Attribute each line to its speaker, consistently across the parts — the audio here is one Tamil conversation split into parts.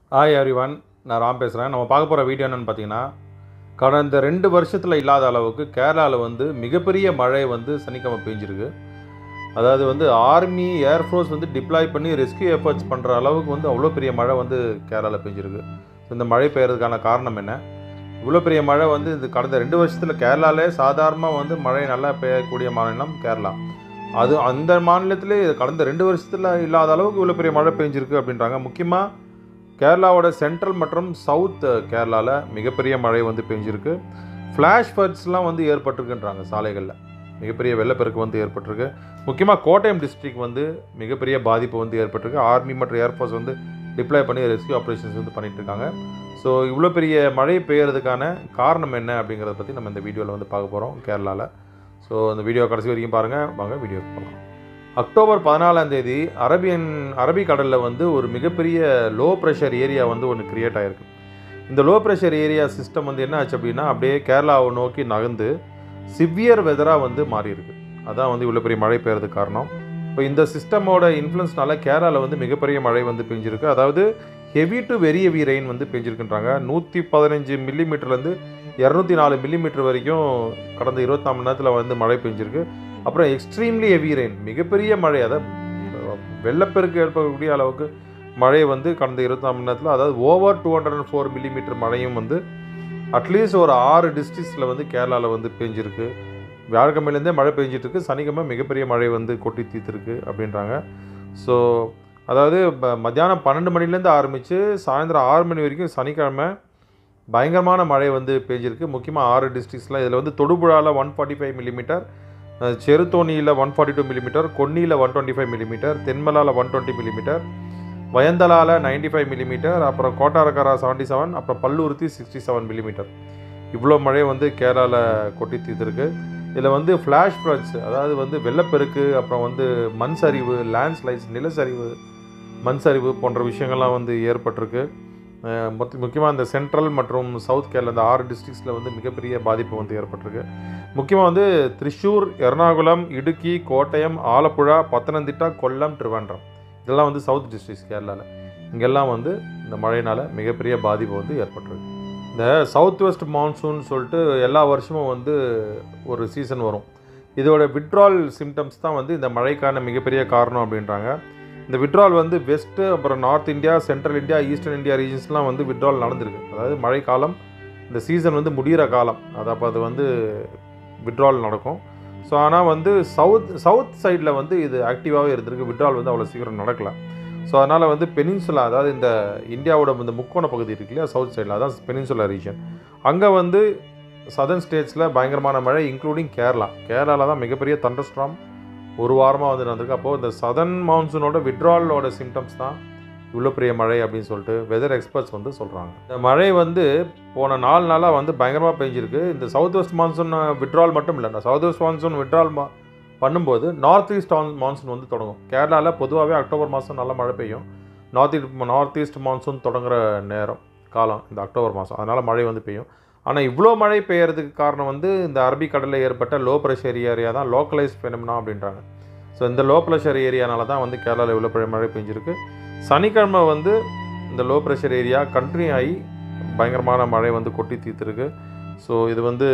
Speaker 1: ஹாய் எவ்ரிவன் நான் ராம் பேசுகிறேன் நம்ம பார்க்க போகிற வீடியோ என்னென்னு பார்த்தீங்கன்னா கடந்த ரெண்டு வருஷத்தில் இல்லாத அளவுக்கு கேரளாவில் வந்து மிகப்பெரிய மழை வந்து சனிக்கிழமை பெஞ்சிருக்கு அதாவது வந்து ஆர்மி ஏர்ஃபோர்ஸ் வந்து டிப்ளாய் பண்ணி ரெஸ்கியூ எஃபர்ட்ஸ் பண்ணுற அளவுக்கு வந்து அவ்வளோ பெரிய மழை வந்து கேரளாவில் பெஞ்சிருக்கு ஸோ இந்த மழை பெய்யறதுக்கான காரணம் என்ன இவ்வளோ பெரிய மழை வந்து இது கடந்த ரெண்டு வருஷத்தில் கேரளாலே சாதாரணமாக வந்து மழை நல்லா பெய்யக்கூடிய மாநிலம் கேரளா அது அந்த மாநிலத்திலே இது கடந்த ரெண்டு வருஷத்தில் இல்லாத அளவுக்கு இவ்வளோ பெரிய மழை பெஞ்சிருக்கு அப்படின்றாங்க முக்கியமாக கேரளாவோட சென்ட்ரல் மற்றும் சவுத் கேரளாவில் மிகப்பெரிய மழை வந்து பெஞ்சிருக்கு ஃப்ளாஷ் ஃபர்ட்ஸ்லாம் வந்து ஏற்பட்டிருக்குன்றாங்க சாலைகளில் மிகப்பெரிய வெள்ளப்பெருக்கு வந்து ஏற்பட்டிருக்கு முக்கியமாக கோட்டயம் டிஸ்ட்ரிக்ட் வந்து மிகப்பெரிய பாதிப்பு வந்து ஏற்பட்டிருக்கு ஆர்மி மற்றும் ஏர்ஃபோர்ஸ் வந்து டிப்ளாய் பண்ணி ரெஸ்கியூ ஆப்ரேஷன்ஸ் வந்து பண்ணிட்டு இருக்காங்க ஸோ இவ்வளோ பெரிய மழை பெய்யறதுக்கான காரணம் என்ன அப்படிங்கிறத பற்றி நம்ம இந்த வீடியோவில் வந்து பார்க்க போகிறோம் கேரளாவில் ஸோ அந்த வீடியோ கடைசி வரைக்கும் பாருங்கள் வாங்க வீடியோ போகலாம் அக்டோபர் பதினாலாம் தேதி அரபியன் அரபிக்கடலில் வந்து ஒரு மிகப்பெரிய லோ ப்ரெஷர் ஏரியா வந்து ஒன்று கிரியேட் ஆகிருக்கு இந்த லோ ப்ரெஷர் ஏரியா சிஸ்டம் வந்து என்ன ஆச்சு அப்படின்னா அப்படியே கேரளாவை நோக்கி நகர்ந்து சிவியர் வெதராக வந்து மாறி இருக்கு அதான் வந்து இவ்வளோ பெரிய மழை பெய்யறதுக்கு காரணம் இப்போ இந்த சிஸ்டமோட இன்ஃப்ளூன்ஸ்னால கேரளாவில் வந்து மிகப்பெரிய மழை வந்து பெஞ்சிருக்கு அதாவது heavy to very heavy rain வந்து பெஞ்சிருக்குன்றாங்க நூற்றி பதினஞ்சு மில்லிமீட்டர்லேருந்து இரநூத்தி நாலு மில்லிமீட்டர் வரைக்கும் கடந்த இருபத்தி நாலு மணி நேரத்தில் வந்து மழை பெஞ்சிருக்கு அப்புறம் எக்ஸ்ட்ரீம்லி ஹெவி ரெயின் மிகப்பெரிய மழை அதாவது வெள்ளப்பெருக்கு ஏற்படக்கூடிய அளவுக்கு மழை வந்து கடந்த இருபத்தி நாலு மணி நேரத்தில் அதாவது over two hundred and four millimetre மழையும் வந்து அட்லீஸ்ட் ஒரு ஆறு டிஸ்ட்ரிக்ஸில் வந்து கேரளாவில் வந்து பெஞ்சிருக்கு வியாழக்கிழமையிலேருந்தே மழை பெஞ்சிட்டு இருக்கு சனிக்கிழமை மிகப்பெரிய மழை வந்து கொட்டி தீர்த்துருக்கு அப்படின்றாங்க ஸோ அதாவது ப- மத்தியானம் பன்னெண்டு மணிலேருந்து ஆரம்பித்து சாயந்தரம் ஆறு மணி வரைக்கும் சனிக்கிழமை பயங்கரமான மழை வந்து பெஞ்சிருக்கு முக்கியமாக ஆறு டிஸ்ட்ரிக்ஸில் இதில் வந்து தொடுபுழாவில் ஒன் ஃபார்ட்டி ஃபைவ் மில்லிமீட்டர் செருத்தோனியில் ஒன் ஃபார்ட்டி டூ மில்லிமீட்டர் கொன்னியில் ஒன் டுவெண்ட்டி ஃபைவ் மில்லிமீட்டர் தென்மலாவில் ஒன் டுவெண்ட்டி மில்லிமீட்டர் வயந்தலாவில் நைன்டி ஃபைவ் மில்லிமீட்டர் அப்புறம் கோட்டாரக்கரா செவன்ட்டி செவன் அப்புறம் பல்லுருத்தி சிக்ஸ்டி செவன் மில்லிமீட்டர் இவ்வளோ மழை வந்து கேரளாவில் கொட்டி தீர்த்துருக்கு இதில் வந்து ஃப்ளாஷ் ஃப்ளட்ஸ் அதாவது வந்து வெள்ளப்பெருக்கு அப்புறம் வந்து மண் சரிவு லேண்ட்ஸ்லைட்ஸ் நிலச்சரிவு மண் சரிவு போன்ற விஷயங்கள்லாம் வந்து ஏற்பட்டிருக்கு அஹ் மொத்த முக்கியமாக இந்த சென்ட்ரல் மற்றும் சவுத் கேரளா இந்த ஆறு டிஸ்ட்ரிக்ஸில் வந்து மிகப்பெரிய பாதிப்பு வந்து ஏற்பட்டிருக்கு முக்கியமாக வந்து திரிஷூர் எர்ணாகுளம் இடுக்கி கோட்டயம் ஆலப்புழா பத்தனந்திட்டா கொல்லம் திருவன்றம் இதெல்லாம் வந்து சவுத் டிஸ்ட்ரிக்ஸ் கேரளாவில் இங்கெல்லாம் வந்து இந்த மழையினால் மிகப்பெரிய பாதிப்பு வந்து ஏற்பட்டிருக்கு இந்த சவுத் வெஸ்ட் மான்சூன் சொல்லிட்டு எல்லா வருஷமும் வந்து ஒரு சீசன் வரும் இதோட விட்ரால் சிம்டம்ஸ் தான் வந்து இந்த மழைக்கான மிகப்பெரிய காரணம் அப்படின்றாங்க இந்த விட்ரால் வந்து வெஸ்ட்டு அப்புறம் north India central India eastern India ரீஜன்ஸ்லாம் வந்து விட்ரால் நடந்திருக்கு அதாவது மழைக்காலம் இந்த சீசன் வந்து முடிகிற காலம் அது அப்போ அது வந்து விட்ரால் நடக்கும் ஸோ ஆனால் வந்து சவுத் சவுத் சைடில் வந்து இது ஆக்டிவாகவே இருந்திருக்கு விட்ரால் வந்து அவ்வளோ சீக்கிரம் நடக்கல ஸோ அதனால் வந்து பெனின்சுலா அதாவது இந்த இந்தியாவோட இந்த முக்கோண பகுதி இருக்கு இல்லையா சவுத் சைடில் அதான் பெனின்சுலா ரீஜன் அங்கே வந்து சதர்ன் ஸ்டேட்ஸில் பயங்கரமான மழை இன்க்ளூடிங் கேரளா கேரளாவில் தான் மிகப்பெரிய தண்டர்ஸ்ட்ராம் ஒரு வாரமாக வந்து நடந்திருக்கு அப்போது இந்த சதர்ன் மான்சூனோட விட்ராலோட சிம்டம்ஸ் தான் இவ்வளோ பெரிய மழை அப்படின்னு சொல்லிட்டு வெதர் எக்ஸ்பர்ட்ஸ் வந்து சொல்கிறாங்க இந்த மழை வந்து போன நாலு நாளாக வந்து பயங்கரமாக பெஞ்சிருக்கு இந்த சவுத் வெஸ்ட் மான்சூன் விட்ரால் மட்டும் இல்லை இந்த சவுத் வெஸ்ட் மான்சூன் விட்ரால் மா பண்ணும்போது நார்த் ஈஸ்ட் மான்சூன் வந்து தொடங்கும் கேரளாவில் பொதுவாகவே அக்டோபர் மாதம் நல்லா மழை பெய்யும் நார்த் நார்த் ஈஸ்ட் மான்சூன் தொடங்குற நேரம் காலம் இந்த அக்டோபர் மாதம் அதனால் மழை வந்து பெய்யும் ஆனால் இவ்வளோ மழை பெய்யறதுக்கு காரணம் வந்து இந்த அரபிக்கடலில் ஏற்பட்ட லோ ப்ரெஷர் ஏரியா தான் லோக்கலைஸ் ஃபெனம்னா அப்படின்றாங்க ஸோ இந்த லோ ப்ரெஷர் ஏரியானால தான் வந்து கேரளாவில் இவ்வளோ பெரிய மழை பெஞ்சிருக்கு சனிக்கிழமை வந்து இந்த லோ ப்ரெஷர் ஏரியா கண்டினியூ ஆகி பயங்கரமான மழை வந்து கொட்டி தீர்த்துருக்கு ஸோ இது வந்து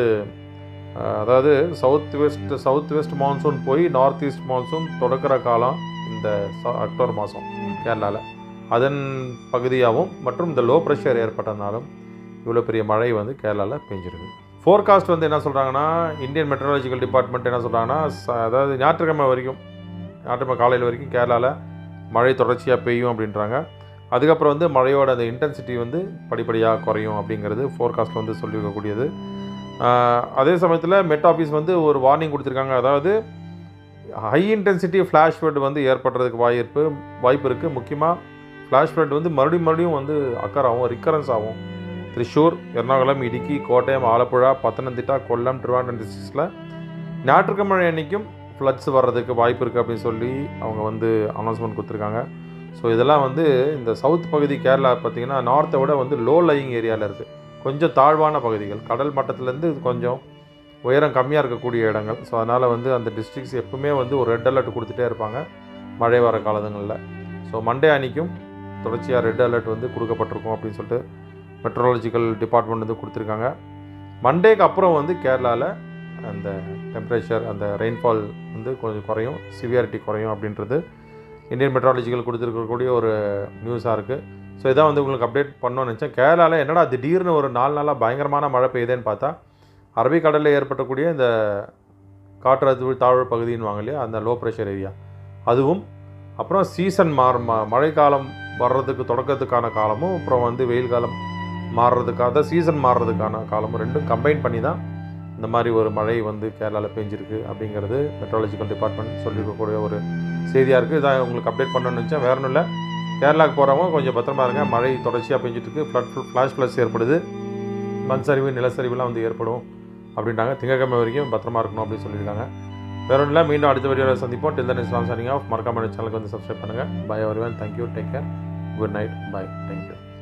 Speaker 1: அஹ், அதாவது south west south west monsoon போய் நார்த் ஈஸ்ட் மான்சூன் தொடக்கிற காலம் இந்த ச- அக்டோபர் மாதம் கேரளாவில் அதன் பகுதியாகவும் மற்றும் இந்த லோ ப்ரெஷர் ஏற்பட்டதுனாலும் இவ்வளோ பெரிய மழை வந்து கேரளாவில் பெஞ்சிருக்கு ஃபோர்காஸ்ட் வந்து என்ன சொல்கிறாங்கன்னா இந்தியன் மெட்ரலாஜிக்கல் டிபார்ட்மெண்ட் என்ன சொல்கிறாங்கன்னா ச- அதாவது ஞாயிற்றுக்கிழமை வரைக்கும் ஞாயிற்றுக்கிழமை காலையில் வரைக்கும் கேரளாவில் மழை தொடர்ச்சியாக பெய்யும் அப்படின்றாங்க அதுக்கப்புறம் வந்து மழையோட அந்த இன்டென்சிட்டி வந்து படிப்படியாக குறையும் அப்படிங்கிறது ஃபோர்காஸ்ட்டில் வந்து சொல்லியிருக்கக்கூடியது ஆஹ் அதே சமயத்தில் மெட் ஆஃபீஸ் வந்து ஒரு வார்னிங் கொடுத்துருக்காங்க அதாவது ஹை இன்டென்சிட்டி ஃப்ளாஷ் ஃப்ளட் வந்து ஏற்படுறதுக்கு வாய்ப்பு வாய்ப்பு இருக்குது முக்கியமாக ஃப்ளாஷ் ஃப்ளட் வந்து மறுபடியும் மறுபடியும் வந்து அக்கர் ஆகும் ரிக்கரன்ஸ் ஆகும் திரிஷூர் எர்ணாகுளம் இடுக்கி கோட்டயம் ஆலப்புழா பத்தனந்திட்டா கொல்லம் திருவாண்டம் டிஸ்ட்ரிக்ஸில் ஞாயிற்றுக்கிழமை அன்னைக்கும் ஃப்ளட்ஸ் வர்றதுக்கு வாய்ப்பு இருக்குது அப்படின்னு சொல்லி அவங்க வந்து அனௌன்ஸ்மெண்ட் கொடுத்துருக்காங்க ஸோ இதெல்லாம் வந்து இந்த சவுத் பகுதி கேரளா பார்த்தீங்கன்னா நார்த்தை விட வந்து லோ லையிங் ஏரியாவில் இருக்குது கொஞ்சம் தாழ்வான பகுதிகள் கடல் மட்டத்துலேருந்து கொஞ்சம் உயரம் கம்மியாக இருக்கக்கூடிய இடங்கள் ஸோ அதனால் வந்து அந்த டிஸ்ட்ரிக்ஸ் எப்பவுமே வந்து ஒரு ரெட் அலர்ட் கொடுத்துட்டே இருப்பாங்க மழை வர காலங்களில் ஸோ மண்டே அன்னைக்கும் தொடர்ச்சியாக ரெட் அலர்ட் வந்து கொடுக்கப்பட்டிருக்கும் அப்படின்னு சொல்லிட்டு மெட்ரோலாஜிக்கல் டிபார்ட்மெண்ட் வந்து கொடுத்துருக்காங்க மண்டேக்கு அப்புறம் வந்து கேரளாவில் அந்த டெம்பரேச்சர் அந்த ரெயின்ஃபால் வந்து கொஞ்சம் குறையும் சிவியாரிட்டி குறையும் அப்படின்றது இந்தியன் மெட்ராலஜிக்கல் கொடுத்துருக்கக்கூடிய ஒரு நியூஸாக இருக்குது ஸோ இதான் வந்து உங்களுக்கு அப்டேட் பண்ணணும்னு நினச்சேன் கேரளாவில் என்னடா திடீர்னு ஒரு நாலு நாளாக பயங்கரமான மழை பெய்யுதேன்னு பார்த்தா அரபிக்கடலில் ஏற்பட்டக்கூடிய இந்த காற்றழுத்த தாழ்வு பகுதின்னு வாங்க இல்லையா அந்த லோ ப்ரெஷர் ஏரியா அதுவும் அப்புறம் சீசன் மாற ம மழைக்காலம் வர்றதுக்கு தொடக்கத்துக்கான காலமும் அப்புறம் வந்து வெயில் காலம் மாறுறதுக்காக சீசன் மாறுறதுக்கான காலமும் ரெண்டும் கம்பைன் பண்ணி தான் இந்த மாதிரி ஒரு மழை வந்து கேரளாவில் பெஞ்சிருக்கு அப்படிங்கிறது மெட்ரோலஜிக்கல் டிபார்ட்மெண்ட் சொல்லியிருக்கக்கூடிய ஒரு செய்தியாக இருக்குது இதான் உங்களுக்கு அப்டேட் பண்ணணும்னு நினச்சேன் வேற ஒன்றும் இல்லை கேரளாவுக்கு போகிறவங்க கொஞ்சம் பத்திரமா இருங்க மழை தொடர்ச்சியாக பெஞ்சிட்டு இருக்கு ஃப்ளட் ஃப்ளாஷ் ஃப்ளஸ் ஏற்படுது மண் சரிவு நிலச்சரிவுலாம் வந்து ஏற்படும் அப்படின்ட்டாங்க திங்கக்கிழமை வரைக்கும் பத்திரமா இருக்கணும் அப்படின்னு சொல்லியிருக்காங்க வேற ஒன்றும் இல்லை மீண்டும் அடுத்த வீடியோவில் சந்திப்போம் டில் தன் இஸ்லாம் சனிங் ஆஃப் மறக்காம சேனலுக்கு வந்து சப்ஸ்கிரைப் பண்ணுங்கள் பை வருவேன் thank you take care good night bye thank you